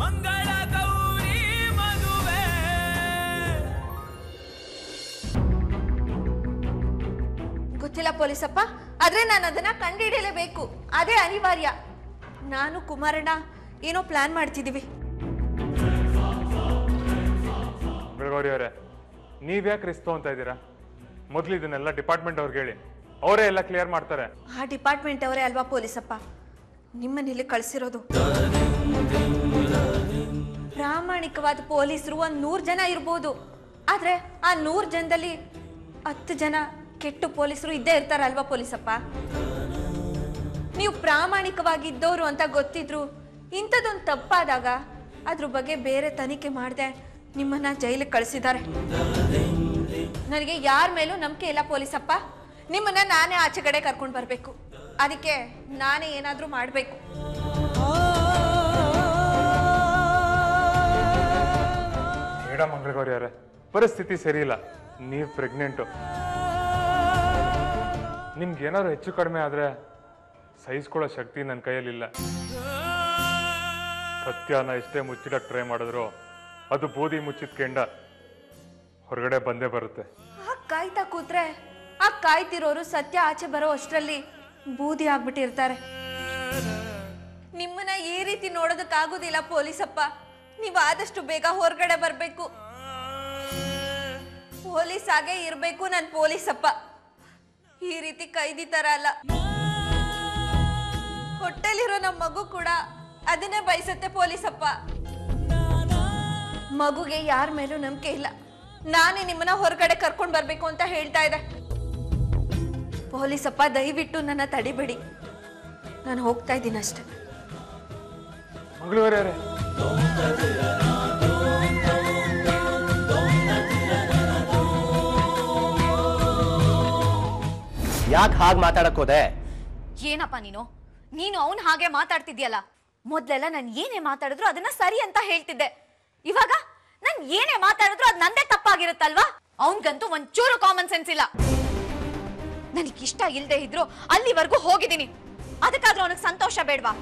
ಮಂಗಳ ಗೌರಿ ಮದುವೆ ಗೊತ್ತಿಲ್ಲ ಪೊಲೀಸಪ್ಪ ಆದ್ರೆ ನಾನು ಅದನ್ನ ಕಂಡುಹಿಡಿಯಲೇಬೇಕು ಅದೇ ಅನಿವಾರ್ಯ ನಾನು ಕುಮಾರಣ್ಣ ಏನೋ ಪ್ಲಾನ್ ಮಾಡ್ತಿದೀವಿ ಬೆಳಗೌರಿ ಅವರೇ ನೀವ್ಯಾಕೆ ರಿಸ್ಕ್ ಅಂತ ಇದ್ದೀರಾ ಮೊದಲು ಇದನ್ನೆಲ್ಲ ಡಿಪಾರ್ಟ್ಮೆಂಟ್ ಅವ್ರಿಗೆ ಹೇಳಿ ಅವರೇ ಎಲ್ಲ ಕ್ಲಿಯರ್ ಮಾಡ್ತಾರೆ ಆ ಡಿಪಾರ್ಟ್ಮೆಂಟ್ ಅವರೇ ಅಲ್ವಾ ಪೊಲೀಸಪ್ಪ ನಿಮ್ಮನ್ನ ಇಲ್ಲಿ ಕಳಿಸಿರೋದು ಪ್ರಾಮಾಣಿಕವಾದ ಪೊಲೀಸರು ಒಂದ್ ನೂರ್ ಜನ ಇರ್ಬೋದು ಆದ್ರೆ ಆ ನೂರ್ ಜನದಲ್ಲಿ ಹತ್ತು ಜನ ಕೆಟ್ಟು ಪೊಲೀಸರು ಇದ್ದೇ ಇರ್ತಾರಲ್ವಾ ಪೊಲೀಸಪ್ಪ ನೀವು ಪ್ರಾಮಾಣಿಕವಾಗಿದ್ದವರು ಅಂತ ಗೊತ್ತಿದ್ರು ಇಂಥದ್ದೊಂದು ತಪ್ಪಾದಾಗ ಅದ್ರ ಬಗ್ಗೆ ಬೇರೆ ತನಿಖೆ ಮಾಡದೆ ನಿಮ್ಮನ್ನ ಜೈಲಿಗೆ ಕಳಿಸಿದ್ದಾರೆ ನನಗೆ ಯಾರ ಮೇಲೂ ನಂಬಿಕೆ ಇಲ್ಲ ಪೊಲೀಸಪ್ಪ ನಿಮ್ಮನ್ನ ನಾನೇ ಆಚೆ ಕಡೆ ಕರ್ಕೊಂಡು ಬರಬೇಕು ಅದಕ್ಕೆ ನಾನೇ ಏನಾದರೂ ಮಾಡಬೇಕು ಬೇಡ ಮಂಗಳಗೌರಿ ಅವರೇ ಪರಿಸ್ಥಿತಿ ಸರಿ ಇಲ್ಲ ನೀವು ಪ್ರೆಗ್ನೆಂಟು ನಿಮ್ಗೆ ಏನಾದ್ರು ಹೆಚ್ಚು ಕಡಿಮೆ ಆದ್ರೆ ಸಹಿಸ್ಕೊಳ್ಳೋ ಶಕ್ತಿ ನನ್ನ ಕೈಯಲ್ಲಿಲ್ಲ ಸತ್ಯನ ಎಷ್ಟೇ ಮುಚ್ಚಿಡಕ್ಕೆ ಟ್ರೈ ಮಾಡಿದ್ರು ಅದು ಬೂದಿ ಮುಚ್ಚಿದ ಕೆಂಡ ಹೊರಗಡೆ ಬಂದೇ ಬರುತ್ತೆ ಆ ಕಾಯ್ತಾ ಕೂತ್ರೆ ಆ ಕಾಯ್ತಿರೋರು ಸತ್ಯ ಆಚೆ ಬರೋ ಅಷ್ಟರಲ್ಲಿ ಬೂದಿ ಆಗ್ಬಿಟ್ಟಿರ್ತಾರೆ ನಿಮ್ಮನ್ನ ಈ ರೀತಿ ನೋಡೋದಕ್ಕಾಗೋದಿಲ್ಲ ಪೊಲೀಸಪ್ಪ ನೀವು ಆದಷ್ಟು ಬೇಗ ಹೊರಗಡೆ ಬರಬೇಕು ಪೊಲೀಸ್ ಆಗೇ ಇರಬೇಕು ನಾನು ಪೊಲೀಸಪ್ಪ ಈ ರೀತಿ ಕೈದಿ ತರ ಅಲ್ಲ ಹೊಟ್ಟೆಲಿರೋ ನಮ್ಮ ಮಗು ಕೂಡ ಅದನ್ನೇ ಬಯಸುತ್ತೆ ಪೊಲೀಸಪ್ಪ ಮಗುಗೆ ಯಾರ ಮೇಲೂ ನಂಬಿಕೆ ಇಲ್ಲ ನಾನೇ ನಿಮ್ಮನ್ನ ಹೊರಗಡೆ ಕರ್ಕೊಂಡು ಬರ್ಬೇಕು ಅಂತ ಹೇಳ್ತಾ ಇದ್ದೆ ಪೊಲೀಸಪ್ಪ ದಯವಿಟ್ಟು ನನ್ನ ತಡಿಬೇಡಿ ನಾನು ಹೋಗ್ತಾ ಇದ್ದೀನಿ ಅಷ್ಟೇ ಮಂಗಳಗೌರಿ ಅವರೇ ಯಾಕೆ ಹಾಗೆ ಮಾತಾಡಕ್ ಹೋದೆ ಏನಪ್ಪ ನೀನು ನೀನು ಅವನ್ ಹಾಗೆ ಮಾತಾಡ್ತಿದ್ಯಲ್ಲ ಮೊದ್ಲೆಲ್ಲ ನಾನು ಏನೇ ಮಾತಾಡಿದ್ರು ಅದನ್ನ ಸರಿ ಅಂತ ಹೇಳ್ತಿದ್ದೆ ಇವಾಗ ನಾನ್ ಏನೇ ಮಾತಾಡಿದ್ರು ಅದ್ ನಂದೇ ತಪ್ಪಾಗಿರುತ್ತಲ್ವಾ ಅವನ್ಗಂತೂ ಒಂಚೂರು ಕಾಮನ್ ಸೆನ್ಸ್ ಇಲ್ಲ ನನಗಿಷ್ಟ ಇಲ್ದೆ ಇದ್ರು ಅಲ್ಲಿವರೆಗೂ ಹೋಗಿದ್ದೀನಿ ಅದಕ್ಕಾದ್ರೂ ಅವನಿಗೆ ಸಂತೋಷ ಬೇಡ್ವಾ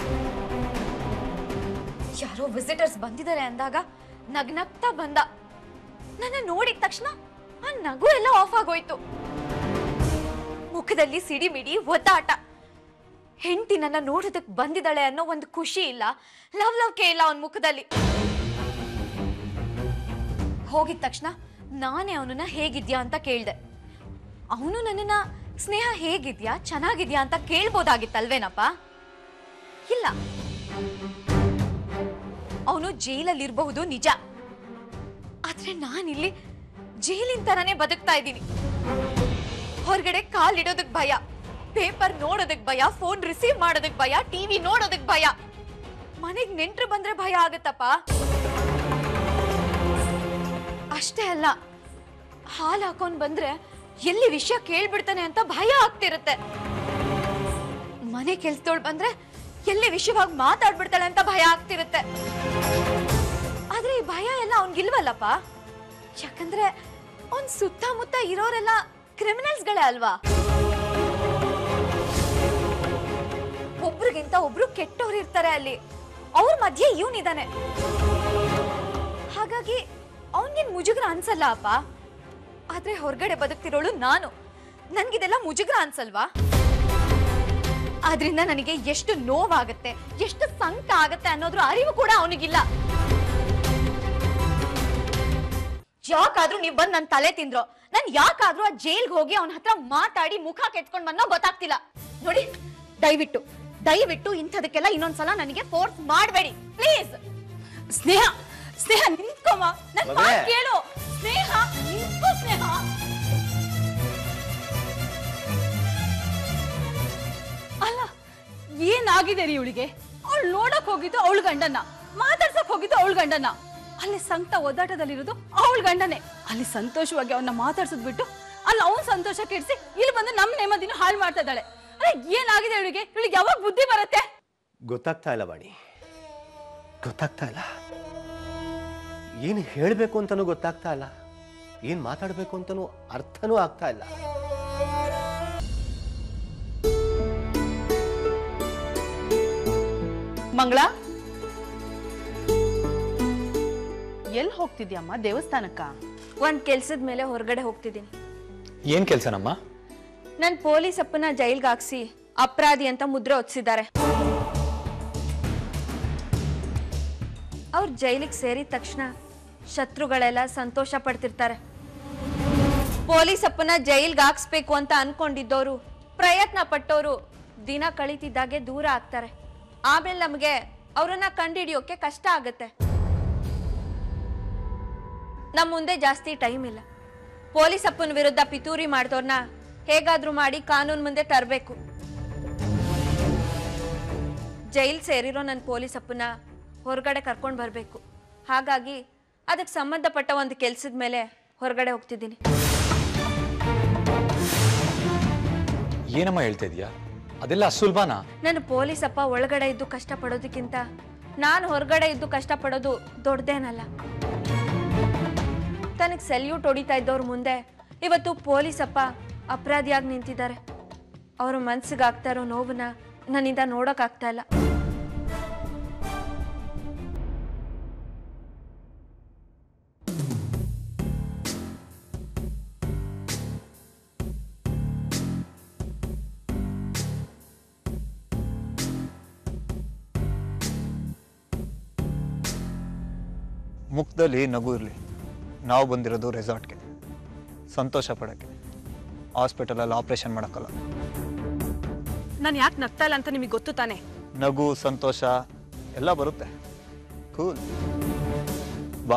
ಯಾರೋ ವಿಸಿಟರ್ಸ್ ಬಂದಿದ್ದಾರೆ ಅಂದಾಗ ನಗ್ನಗ್ತಾ ಬಂದ ನನ್ನ ನೋಡಿದ ತಕ್ಷಣ ಆ ನಗು ಎಲ್ಲ ಆಫ್ ಆಗೋಯ್ತು ಮುಖದಲ್ಲಿ ಸಿಡಿಮಿಡಿ ಒದ್ದಾಟ ಹೆಂಡತಿ ನನ್ನ ನೋಡೋದಕ್ ಬಂದಿದ್ದಾಳೆ ಅನ್ನೋ ಒಂದು ಖುಷಿ ಇಲ್ಲ ಲವ್ ಲವ್ಕೆ ಇಲ್ಲ ಅವನ ಮುಖದಲ್ಲಿ ಹೋಗಿದ ತಕ್ಷಣ ನಾನೇ ಅವನನ್ನ ಹೇಗಿದ್ಯಾ ಅಂತ ಕೇಳ್ದೆ ಅವನು ನನ್ನನ್ನ ಸ್ನೇಹ ಹೇಗಿದ್ಯಾ ಚೆನ್ನಾಗಿದ್ಯಾ ಅಂತ ಕೇಳ್ಬೋದಾಗಿತ್ತಲ್ವೇನಪ್ಪ ಇಲ್ಲ ಅವನು ಜೈಲಲ್ಲಿ ಇರಬಹುದು ನಿಜ ಆದ್ರೆ ನಾನಿಲ್ಲಿ ಜೈಲಿನ ತರಾನೇ ಬದುಕ್ತಾ ಇದ್ದೀನಿ ಹೊರಗಡೆ ಕಾಲಿಡೋದಕ್ ಭಯ ಪೇಪರ್ ನೋಡೋದಕ್ ಭಯ ಫೋನ್ ರಿಸೀವ್ ಮಾಡೋದಕ್ ಭಯ ಟಿವಿ ನೋಡೋದಕ್ ಭಯ ಮನೆಗ್ ನೆಂಟ್ರು ಬಂದ್ರೆ ಭಯ ಆಗತ್ತಪ್ಪ ಅಷ್ಟೇ ಅಲ್ಲ ಹಾಲ್ ಹಾಕೊಂಡ್ ಬಂದ್ರೆ ಎಲ್ಲಿ ವಿಷಯ ಕೇಳ್ಬಿಡ್ತಾನೆ ಅಂತ ಭಯ ಆಗ್ತಿರುತ್ತೆ ಮನೆ ಕೆಲ್ಸದೋಳ್ ಬಂದ್ರೆ ಎಲ್ಲಿ ವಿಷಯವಾಗಿ ಮಾತಾಡ್ಬಿಡ್ತಾಳೆ ಅಂತ ಭಯ ಆಗ್ತಿರುತ್ತೆ ಆದ್ರೆ ಈ ಭಯ ಎಲ್ಲ ಅವ್ನ್ಗಿಲ್ವಲ್ಲಪ್ಪ ಯಾಕಂದ್ರೆ ಅವ್ನ್ ಸುತ್ತಮುತ್ತ ಇರೋರೆಲ್ಲ ಕ್ರಿಮಿನಲ್ಸ್ಗಳೇ ಅಲ್ವಾ ಒಬ್ರಿಗಿಂತ ಒಬ್ರು ಕೆಟ್ಟವ್ರು ಇರ್ತಾರೆ ಅಲ್ಲಿ ಅವ್ರ ಮಧ್ಯೆ ಇವನಿದಾನೆ ಹಾಗಾಗಿ ಅವನ್ಗೇನ್ ಮುಜುಗರ ಅನ್ಸಲ್ಲ ಅಪ್ಪ ಆದ್ರೆ ಹೊರಗಡೆ ಬದುಕ್ತಿರೋಳು ನಾನು ನನ್ಗಿದೆಲ್ಲ ಮುಜುಗರ ಅನ್ಸಲ್ವಾ ಆದ್ರಿಂದ ನನಗೆ ಎಷ್ಟು ನೋವಾಗತ್ತೆ ಎಷ್ಟು ಸಂಕಟ ಆಗತ್ತೆ ಅನ್ನೋದ್ರ ಅರಿವು ಕೂಡ ಅವನಿಗಿಲ್ಲ ಯಾಕಾದ್ರೂ ನೀವ್ ಬಂದ್ ನನ್ ತಲೆ ತಿಂದ್ರೋ ನಾನ್ ಯಾಕಾದ್ರೂ ಆ ಜೈಲ್ಗೆ ಹೋಗಿ ಅವನ ಹತ್ರ ಮಾತಾಡಿ ಮುಖ ಕೆತ್ಕೊಂಡ್ ಬಂದೋ ಗೊತ್ತಾಗ್ತಿಲ್ಲ ನೋಡಿ ದಯವಿಟ್ಟು ದಯವಿಟ್ಟು ಇಂಥದಕ್ಕೆಲ್ಲ ಇನ್ನೊಂದ್ಸಲ ನನಗೆ ಫೋರ್ಸ್ ಮಾಡಬೇಡಿ ಪ್ಲೀಸ್ ಸ್ನೇಹ ಸ್ನೇಹ ನಿಂತ್ಕೊಮ್ಮ ನನ್ ಮಗಳೇ. ಮಾತ್ ಕೇಳು ಸ್ನೇಹ ನಿಂತ್ಕೋ ಸ್ನೇಹ ಅಲ್ಲ ಏನಾಗಿದೆ ರೀ ಇವಳಿಗೆ ಅವಳು ನೋಡಕ್ ಹೋಗಿದ್ದು ಅವಳ ಗಂಡನ ಮಾತಾಡ್ಸಕ್ ಹೋಗಿದ್ದು ಅವಳ ಗಂಡನ ಅಲ್ಲಿ ಸಂಕಟ ಒದ್ದಾಟದಲ್ಲಿರೋದು ಅವಳ ಗಂಡನೇ ಅಲ್ಲಿ ಸಂತೋಷವಾಗಿ ಅವನ್ನ ಮಾತಾಡ್ಸೋದ್ ಬಿಟ್ಟು ಅಲ್ಲಿ ಅವನ್ ಸಂತೋಷ ಕೆಡಿಸಿ ಇಲ್ಲಿ ಬಂದು ನಮ್ ನೆಮ್ಮದಿನ ಹಾಳು ಮಾಡ್ತಾ ಇದ್ದಾಳೆ ಅರೆ ಏನಾಗಿದೆ ಇವಳಿಗೆ ಇವಳಿಗೆ ಯಾವಾಗ ಬುದ್ಧಿ ಬರುತ್ತೆ ಗೊತ್ತಾಗ್ತಾ ಇಲ್ಲ ವಾಣಿ ಗೊತ್ತಾಗ್ತಾ ಇಲ್ಲ ಏನು ಹೇಳಬೇಕು ಅಂತನೂ ಗೊತ್ತಾಗ್ತಾ ಇಲ್ಲ ಏನು ಮಾತಾಡಬೇಕು ಅಂತನೂ ಅರ್ಥನೂ ಆಗ್ತಾ ಇಲ್ಲ ಮಂಗಳ ಎಲ್ಲಿ ಹೋಗ್ತಿದ್ಯಮ್ಮ ದೇವಸ್ಥಾನಕ್ಕ ಒಂದ್ ಕೆಲ್ಸದ ಮೇಲೆ ಹೊರಗಡೆ ಹೋಗ್ತಿದ್ದೀನಿ ಏನ್ ಕೆಲ್ಸನಮ್ಮ ನನ್ ಪೊಲೀಸ್ ಅಪ್ಪನ ಜೈಲ್ಗೆ ಹಾಕ್ಸಿ ಅಪರಾಧಿ ಅಂತ ಮುದ್ರೆ ಹೊತ್ಸಿದ್ದಾರೆ ಅವ್ರು ಜೈಲಿಗೆ ಸೇರಿದ ತಕ್ಷಣ ಶತ್ರುಗಳೆಲ್ಲ ಸಂತೋಷ ಪಡ್ತಿರ್ತಾರೆ ಪೊಲೀಸ್ ಅಪ್ಪನ ಜೈಲ್ಗೆ ಹಾಕ್ಸ್ಬೇಕು ಅಂತ ಅನ್ಕೊಂಡಿದ್ದವರು ಪ್ರಯತ್ನ ಪಟ್ಟವರು ದಿನ ಕಳೀತಿದ್ದಾಗೆ ದೂರ ಆಗ್ತಾರೆ ಆಮೇಲೆ ನಮಗೆ ಅವರನ್ನ ಕಂಡಿಡಿಯೋಕೆ ಕಷ್ಟ ಆಗತ್ತೆ ನಮ್ಮ ಮುಂದೆ ಜಾಸ್ತಿ ಟೈಮ್ ಇಲ್ಲ ಪೊಲೀಸ್ ಅಪ್ಪನ ವಿರುದ್ಧ ಪಿತೂರಿ ಮಾಡಿದವ್ರನ್ನ ಹೇಗಾದ್ರೂ ಮಾಡಿ ಕಾನೂನು ಮುಂದೆ ತರಬೇಕು ಜೈಲ್ ಸೇರಿರೋ ನನ್ನ ಪೊಲೀಸ್ ಅಪ್ಪನ ಹೊರಗಡೆ ಕರ್ಕೊಂಡು ಬರಬೇಕು ಹಾಗಾಗಿ ಅದಕ್ಕೆ ಸಂಬಂಧಪಟ್ಟ ಒಂದು ಕೆಲ್ಸದ ಮೇಲೆ ಹೊರಗಡೆ ಹೋಗ್ತಿದ್ದೀನಿ ಏನಮ್ಮ ಹೇಳ್ತಾ ಇದೀಯಾ ಅದೆಲ್ಲ ಸುಲಭನಾ ನನ್ನ ಪೊಲೀಸ್ ಅಪ್ಪ ಒಳಗಡೆ ಇದ್ದು ಕಷ್ಟಪಡೋದಕ್ಕಿಂತ ನಾನು ಹೊರಗಡೆ ಇದ್ದು ಕಷ್ಟಪಡೋದು ದೊಡ್ಡದೇನಲ್ಲ ತನಗೆ ಸೆಲ್ಯೂಟ್ ಹೊಡಿತಾ ಇದ್ದವ್ರ ಮುಂದೆ ಇವತ್ತು ಪೊಲೀಸ್ ಅಪ್ಪ ಅಪರಾಧಿಯಾಗಿ ನಿಂತಿದ್ದಾರೆ ಅವ್ರ ಮನ್ಸಿಗೆ ಆಗ್ತಾ ಇರೋ ನೋವನ್ನ ನನ್ನಿಂದ ನೋಡೋಕ್ಕಾಗ್ತಾ ಇಲ್ಲ ಮುಖದಲ್ಲಿ ನಗು ಇರಲಿ ನಾವು ಬಂದಿರೋದು ರೆಸಾರ್ಟ್ಗೆ ಸಂತೋಷ ಪಡೋಕ್ಕೆ ಹಾಸ್ಪಿಟಲಲ್ಲಿ ಆಪ್ರೇಷನ್ ಮಾಡೋಕ್ಕಲ್ಲ ನಾನು ಯಾಕೆ ನಗ್ತಾ ಇಲ್ಲ ಅಂತ ನಿಮಗೆ ಗೊತ್ತು ತಾನೆ ನಗು ಸಂತೋಷ ಎಲ್ಲ ಬರುತ್ತೆ ಕೂಲ್ ಬಾ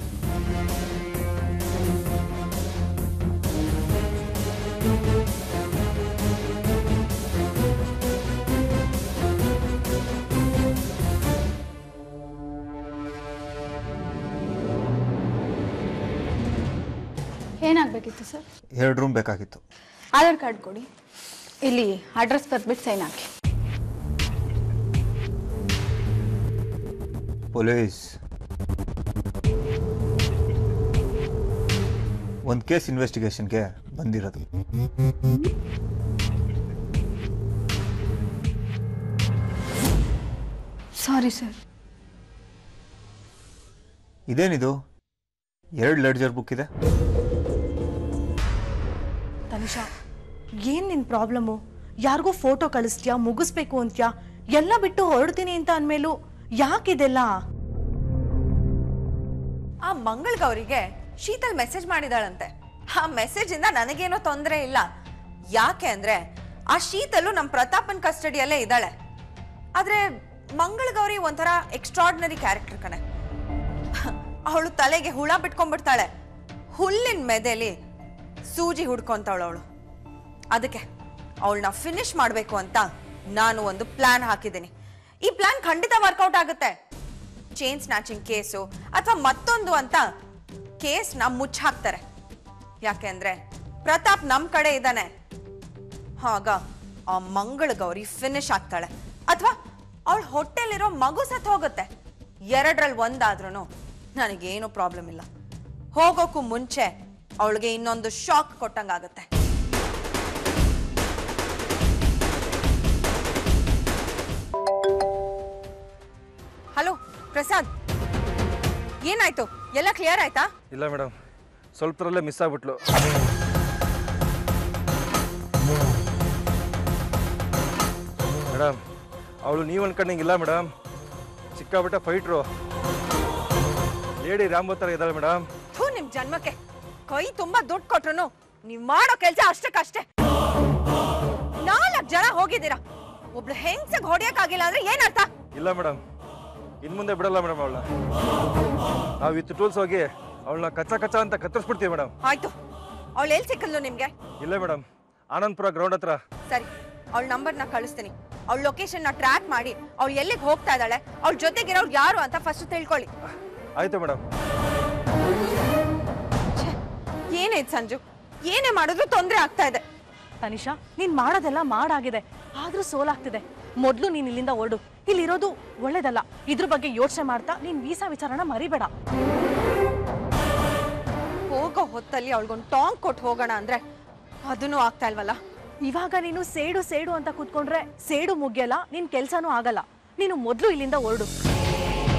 ಏನಾಗಬೇಕಿತ್ತು ಸರ್ ಎರಡು ರೂಮ್ ಬೇಕಾಗಿತ್ತು ಆಧಾರ್ ಕಾರ್ಡ್ ಕೊಡಿ ಇಲ್ಲಿ ಅಡ್ರೆಸ್ ಬರ್ಬಿಟ್ಟು ಸೈನ್ ಹಾಕಿ ಪೊಲೀಸ್ ಒಂದು ಕೇಸ್ ಇನ್ವೆಸ್ಟಿಗೇಷನ್ಗೆ ಬಂದಿರೋದು ಸಾರಿ ಸರ್ ಇದೇನಿದು ಎರಡು ಲೆಡ್ಜರ್ ಬುಕ್ ಇದೆ ತನಿಷಾ ಏನ್ ನಿನ್ ಪ್ರಾಬ್ಲಮ್ಮು ಯಾರಿಗೋ ಫೋಟೋ ಕಳಿಸ್ತೀಯಾ ಮುಗಿಸ್ಬೇಕು ಅಂತ್ಯಾ ಎಲ್ಲ ಬಿಟ್ಟು ಹೊರಡ್ತೀನಿ ಅಂತ ಅಂದ್ಮೇಲೂ ಯಾಕಿದೆಲ್ಲ ಆ ಮಂಗಳಗೌರಿಗೆ ಶೀತಲ್ ಮೆಸೇಜ್ ಮಾಡಿದಾಳಂತೆ ಆ ಮೆಸೇಜ್ ಇಂದ ನನಗೇನೋ ತೊಂದರೆ ಇಲ್ಲ ಯಾಕೆ ಅಂದ್ರೆ ಆ ಶೀತಲು ನಮ್ಮ ಪ್ರತಾಪನ್ ಕಸ್ಟಡಿಯಲ್ಲೇ ಇದ್ದಾಳೆ ಆದ್ರೆ ಮಂಗಳಗೌರಿ ಒಂಥರ ಎಕ್ಸ್ಟ್ರಾರ್ಡಿನರಿ ಕ್ಯಾರೆಕ್ಟರ್ ಕಣೆ ಅವಳು ತಲೆಗೆ ಹುಳ ಬಿಟ್ಕೊಂಡ್ಬಿಡ್ತಾಳೆ ಹುಲ್ಲಿನ ಮೆದೆಲಿ ಸೂಜಿ ಹುಡ್ಕೊಂತಾವಳು ಅವಳು ಅದಕ್ಕೆ ಅವಳನ್ನ ಫಿನಿಶ್ ಮಾಡಬೇಕು ಅಂತ ನಾನು ಒಂದು ಪ್ಲಾನ್ ಹಾಕಿದ್ದೀನಿ ಈ ಪ್ಲಾನ್ ಖಂಡಿತ ವರ್ಕೌಟ್ ಆಗುತ್ತೆ ಚೈನ್ ಸ್ನ್ಯಾಚಿಂಗ್ ಕೇಸು ಅಥವಾ ಮತ್ತೊಂದು ಅಂತ ಕೇಸ್ನ ಮುಚ್ಚ ಹಾಕ್ತಾರೆ ಯಾಕೆಂದ್ರೆ ಪ್ರತಾಪ್ ನಮ್ ಕಡೆ ಇದ್ದಾನೆ ಆಗ ಆ ಮಂಗಳ ಗೌರಿ ಫಿನಿಶ್ ಆಗ್ತಾಳೆ ಅಥವಾ ಅವಳ ಹೊಟ್ಟೆಲಿರೋ ಮಗು ಸತ್ ಹೋಗುತ್ತೆ ಎರಡರಲ್ಲಿ ಒಂದಾದ್ರೂ ನನಗೇನು ಪ್ರಾಬ್ಲಮ್ ಇಲ್ಲ ಹೋಗೋಕ್ಕೂ ಮುಂಚೆ ಅವಳಿಗೆ ಇನ್ನೊಂದು ಶಾಕ್ ಕೊಟ್ಟಂಗಾಗತ್ತೆ ಹಲೋ ಪ್ರಸಾದ್ ಏನಾಯ್ತು ಎಲ್ಲ ಕ್ಲಿಯರ್ ಆಯ್ತಾ ಇಲ್ಲ ಮೇಡಮ್ ಸ್ವಲ್ಪರಲ್ಲೇ ಮಿಸ್ ಆಗ್ಬಿಟ್ಲು ಮೇಡಮ್ ಅವಳು ನೀವು ಅನ್ಕೊಂಡಂಗಿಲ್ಲ ಮೇಡಮ್ ಸಿಕ್ಕಾಬಿಟ್ಟ ಫೈಟ್ರು ಲೇಡಿ ರಾಂಬೋ ಥರ ಇದ್ದಾಳೆ ಮೇಡಮ್ ಥೂ ನಿಮ್ ಜನ್ಮಕ್ಕೆ ಕೈ ತುಂಬಾ ದುಡ್ಡು ಕೊಟ್ರು ನೀವ್ ಮಾಡೋ ಕೆಲ್ಸ ಅಷ್ಟಕ್ಕಷ್ಟೇ ನಾಲ್ಕು ಜನ ಹೋಗಿದ್ದೀರಾ ಒಬ್ಳು ಹೆಂಗ್ಸಗ್ ಹೊಡಿಯಕ್ಕಾಗಿಲ್ಲ ಅಂದ್ರೆ ಏನರ್ಥ ಇಲ್ಲ ಮೇಡಮ್ ಇನ್ನು ಮುಂದೆ ಬಿಡಲ್ಲ ಮೇಡಮ್ ಅವಳನ್ನ ನಾವು ವಿತ್ ಟೂಲ್ಸ್ ಹೋಗಿ ಅವಳನ್ನ ಕಚ್ಚಾ ಕಚ್ಚಾ ಅಂತ ಕತ್ತರಿಸ್ಬಿಡ್ತೀವಿ ಮೇಡಮ್ ಆಯ್ತು ಅವಳು ಎಲ್ಲಿ ಸಿಕ್ಕಲ್ಲು ನಿಮ್ಗೆ ಇಲ್ಲ ಮೇಡಮ್ ಆನಂದ್ಪುರ ಗ್ರೌಂಡ್ ಹತ್ರ ಸರಿ ಅವಳ ನಂಬರ್ನ ಕಳಿಸ್ತೀನಿ ಅವಳ ಲೊಕೇಶನ್ ನ ಟ್ರ್ಯಾಕ್ ಮಾಡಿ ಅವಳು ಎಲ್ಲಿಗೆ ಹೋಗ್ತಾ ಇದ್ದಾಳೆ ಅವಳ ಜೊತೆಗಿರೋರು ಯಾರು ಅಂತ ಫಸ್ಟ್ ತಿಳ್ಕೊಳ್ಳಿ ಆಯ್ತು ಮೇಡಮ್ ಏನಾಯ್ತು ಸಂಜು ಏನೇ ಮಾಡಿದ್ರು ತೊಂದರೆ ಆಗ್ತಾ ಇದೆ ತನಿಷಾ ನೀನ್ ಮಾಡೋದೆಲ್ಲ ಮಾಡಾಗಿದೆ ಆದ್ರೂ ಸೋಲಾಗ್ತಿದೆ ಮೊದ್ಲು ನೀನ್ ಇಲ್ಲಿಂದ ಹೊರಡು ಇಲ್ಲಿರೋದು ಒಳ್ಳೇದಲ್ಲ ಇದ್ರ ಬಗ್ಗೆ ಯೋಚನೆ ಮಾಡ್ತಾ ನೀನ್ ವೀಸಾ ವಿಚಾರನ ಮರಿಬೇಡ ಹೋಗೋ ಹೊತ್ತಲ್ಲಿ ಅವಳಿಗೊಂದು ಟಾಂಗ್ ಕೊಟ್ಟು ಹೋಗೋಣ ಅಂದ್ರೆ ಅದನ್ನೂ ಆಗ್ತಾ ಇಲ್ವಲ್ಲ ಇವಾಗ ನೀನು ಸೇಡು ಸೇಡು ಅಂತ ಕೂತ್ಕೊಂಡ್ರೆ ಸೇಡು ಮುಗಿಯಲ್ಲ ನಿನ್ ಕೆಲ್ಸನೂ ಆಗಲ್ಲ ನೀನು ಮೊದ್ಲು ಇಲ್ಲಿಂದ ಹೊರಡು